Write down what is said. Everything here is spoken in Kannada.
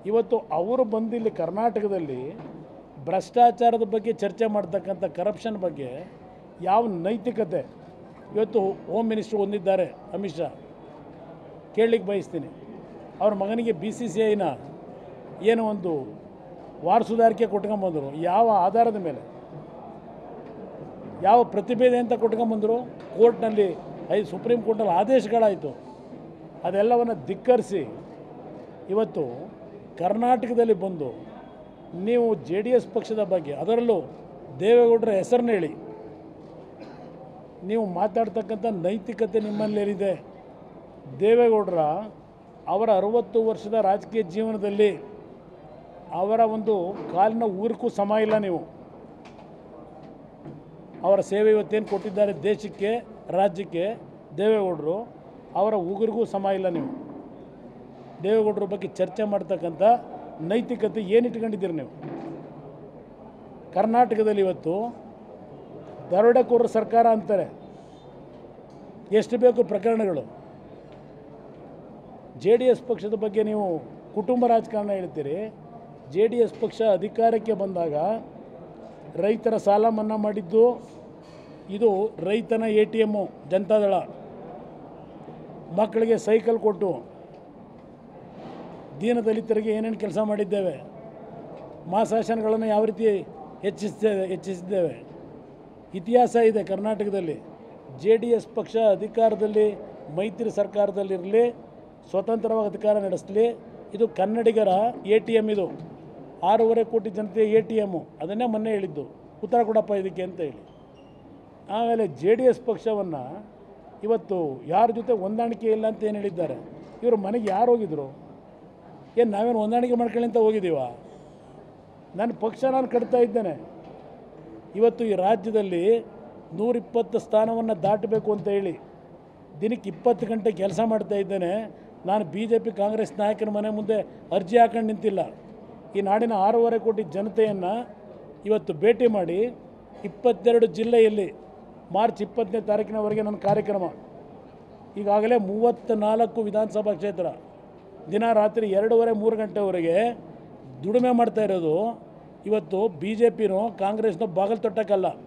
ಇವತ್ತು ಅವರು ಬಂದು ಇಲ್ಲಿ ಕರ್ನಾಟಕದಲ್ಲಿ ಭ್ರಷ್ಟಾಚಾರದ ಬಗ್ಗೆ ಚರ್ಚೆ ಮಾಡ್ತಕ್ಕಂಥ ಕರಪ್ಷನ್ ಬಗ್ಗೆ ಯಾವ ನೈತಿಕತೆ ಇವತ್ತು ಹೋಮ್ ಮಿನಿಸ್ಟ್ರು ಹೊಂದಿದ್ದಾರೆ ಅಮಿತ್ ಶಾ ಕೇಳಲಿಕ್ಕೆ ಬಯಸ್ತೀನಿ ಅವ್ರ ಮಗನಿಗೆ ಬಿ ಸಿ ಸಿ ಐನ ಏನೋ ಒಂದು ವಾರ ಸುಧಾರಿಕೆ ಕೊಟ್ಕೊಂಬಂದರು ಯಾವ ಆಧಾರದ ಮೇಲೆ ಯಾವ ಪ್ರತಿಭೆ ಅಂತ ಕೊಟ್ಕೊಂಬಂದರು ಕೋರ್ಟ್ನಲ್ಲಿ ಐದು ಸುಪ್ರೀಂ ಕೋರ್ಟ್ನಲ್ಲಿ ಆದೇಶಗಳಾಯಿತು ಅದೆಲ್ಲವನ್ನು ಧಿಕ್ಕರಿಸಿ ಇವತ್ತು ಕರ್ನಾಟಕದಲ್ಲಿ ಬಂದು ನೀವು ಜೆ ಡಿ ಎಸ್ ಪಕ್ಷದ ಬಗ್ಗೆ ಅದರಲ್ಲೂ ದೇವೇಗೌಡರ ಹೆಸರನ್ನ ಹೇಳಿ ನೀವು ಮಾತಾಡ್ತಕ್ಕಂಥ ನೈತಿಕತೆ ನಿಮ್ಮಲ್ಲೇನಿದೆ ದೇವೇಗೌಡರ ಅವರ ಅರುವತ್ತು ವರ್ಷದ ರಾಜಕೀಯ ಜೀವನದಲ್ಲಿ ಅವರ ಒಂದು ಕಾಲಿನ ಊರಕ್ಕೂ ಸಮ ಇಲ್ಲ ನೀವು ಅವರ ಸೇವೆ ಇವತ್ತೇನು ಕೊಟ್ಟಿದ್ದಾರೆ ದೇಶಕ್ಕೆ ರಾಜ್ಯಕ್ಕೆ ದೇವೇಗೌಡರು ಅವರ ಉಗುರಿಗೂ ಸಮ ಇಲ್ಲ ನೀವು ದೇವೇಗೌಡರ ಬಗ್ಗೆ ಚರ್ಚೆ ಮಾಡ್ತಕ್ಕಂಥ ನೈತಿಕತೆ ಏನು ಇಟ್ಕೊಂಡಿದ್ದೀರಿ ನೀವು ಕರ್ನಾಟಕದಲ್ಲಿ ಇವತ್ತು ದರೋಡೆಕೋರರ ಸರ್ಕಾರ ಅಂತಾರೆ ಎಷ್ಟು ಬೇಕು ಪ್ರಕರಣಗಳು ಜೆ ಡಿ ಎಸ್ ಪಕ್ಷದ ಬಗ್ಗೆ ನೀವು ಕುಟುಂಬ ರಾಜಕಾರಣ ಹೇಳ್ತೀರಿ ಜೆ ಡಿ ಎಸ್ ಪಕ್ಷ ಅಧಿಕಾರಕ್ಕೆ ಬಂದಾಗ ರೈತರ ಸಾಲ ಮನ್ನಾ ಮಾಡಿದ್ದು ಇದು ರೈತನ ಎ ಟಿ ಎಮ್ಮು ಜನತಾದಳ ಮಕ್ಕಳಿಗೆ ಸೈಕಲ್ ಕೊಟ್ಟು ದೀನದಲಿತರಿಗೆ ಏನೇನು ಕೆಲಸ ಮಾಡಿದ್ದೇವೆ ಮಾಸಾಶನಗಳನ್ನು ಯಾವ ರೀತಿ ಹೆಚ್ಚಿಸ್ತೇವೆ ಹೆಚ್ಚಿಸಿದ್ದೇವೆ ಇತಿಹಾಸ ಇದೆ ಕರ್ನಾಟಕದಲ್ಲಿ ಜೆ ಡಿ ಎಸ್ ಪಕ್ಷ ಅಧಿಕಾರದಲ್ಲಿ ಮೈತ್ರಿ ಸರ್ಕಾರದಲ್ಲಿರಲಿ ಸ್ವತಂತ್ರವಾಗಿ ಅಧಿಕಾರ ನಡೆಸಲಿ ಇದು ಕನ್ನಡಿಗರ ಎ ಟಿ ಎಮ್ ಇದು ಆರೂವರೆ ಕೋಟಿ ಜನತೆ ಎ ಟಿ ಎಮ್ಮು ಅದನ್ನೇ ಮೊನ್ನೆ ಹೇಳಿದ್ದು ಉತ್ತರ ಕೊಡಪ್ಪ ಇದಕ್ಕೆ ಅಂತ ಹೇಳಿ ಆಮೇಲೆ ಜೆ ಡಿ ಎಸ್ ಪಕ್ಷವನ್ನು ಇವತ್ತು ಯಾರ ಜೊತೆ ಹೊಂದಾಣಿಕೆ ಇಲ್ಲ ಅಂತ ಏನು ಹೇಳಿದ್ದಾರೆ ಇವರು ಮನೆಗೆ ಯಾರು ಹೋಗಿದ್ರು ಏನು ನಾವೇನು ಹೊಂದಾಣಿಕೆ ಮಾಡ್ಕೊಳ್ಳಿ ಅಂತ ಹೋಗಿದ್ದೀವ ನನ್ನ ಪಕ್ಷ ನಾನು ಕಟ್ತಾ ಇದ್ದೇನೆ ಇವತ್ತು ಈ ರಾಜ್ಯದಲ್ಲಿ ನೂರಿಪ್ಪತ್ತು ಸ್ಥಾನವನ್ನು ದಾಟಬೇಕು ಅಂತ ಹೇಳಿ ದಿನಕ್ಕೆ ಇಪ್ಪತ್ತು ಗಂಟೆ ಕೆಲಸ ಮಾಡ್ತಾ ಇದ್ದೇನೆ ನಾನು ಬಿ ಜೆ ಪಿ ಕಾಂಗ್ರೆಸ್ ನಾಯಕನ ಮನೆ ಮುಂದೆ ಅರ್ಜಿ ಹಾಕೊಂಡು ನಿಂತಿಲ್ಲ ಈ ನಾಡಿನ ಆರೂವರೆ ಕೋಟಿ ಜನತೆಯನ್ನು ಇವತ್ತು ಭೇಟಿ ಮಾಡಿ ಇಪ್ಪತ್ತೆರಡು ಜಿಲ್ಲೆಯಲ್ಲಿ ಮಾರ್ಚ್ ಇಪ್ಪತ್ತನೇ ತಾರೀಕಿನವರೆಗೆ ನನ್ನ ಕಾರ್ಯಕ್ರಮ ಈಗಾಗಲೇ ಮೂವತ್ತ ನಾಲ್ಕು ವಿಧಾನಸಭಾ ಕ್ಷೇತ್ರ ದಿನ ರಾತ್ರಿ ಎರಡೂವರೆ ಮೂರು ಗಂಟೆವರೆಗೆ ದುಡಿಮೆ ಮಾಡ್ತಾ ಇರೋದು ಇವತ್ತು ಬಿ ಜೆ ಪಿನೋ ಕಾಂಗ್ರೆಸ್ನೋ ಬಾಗಲ್ ತೊಟ್ಟಕ್ಕಲ್ಲ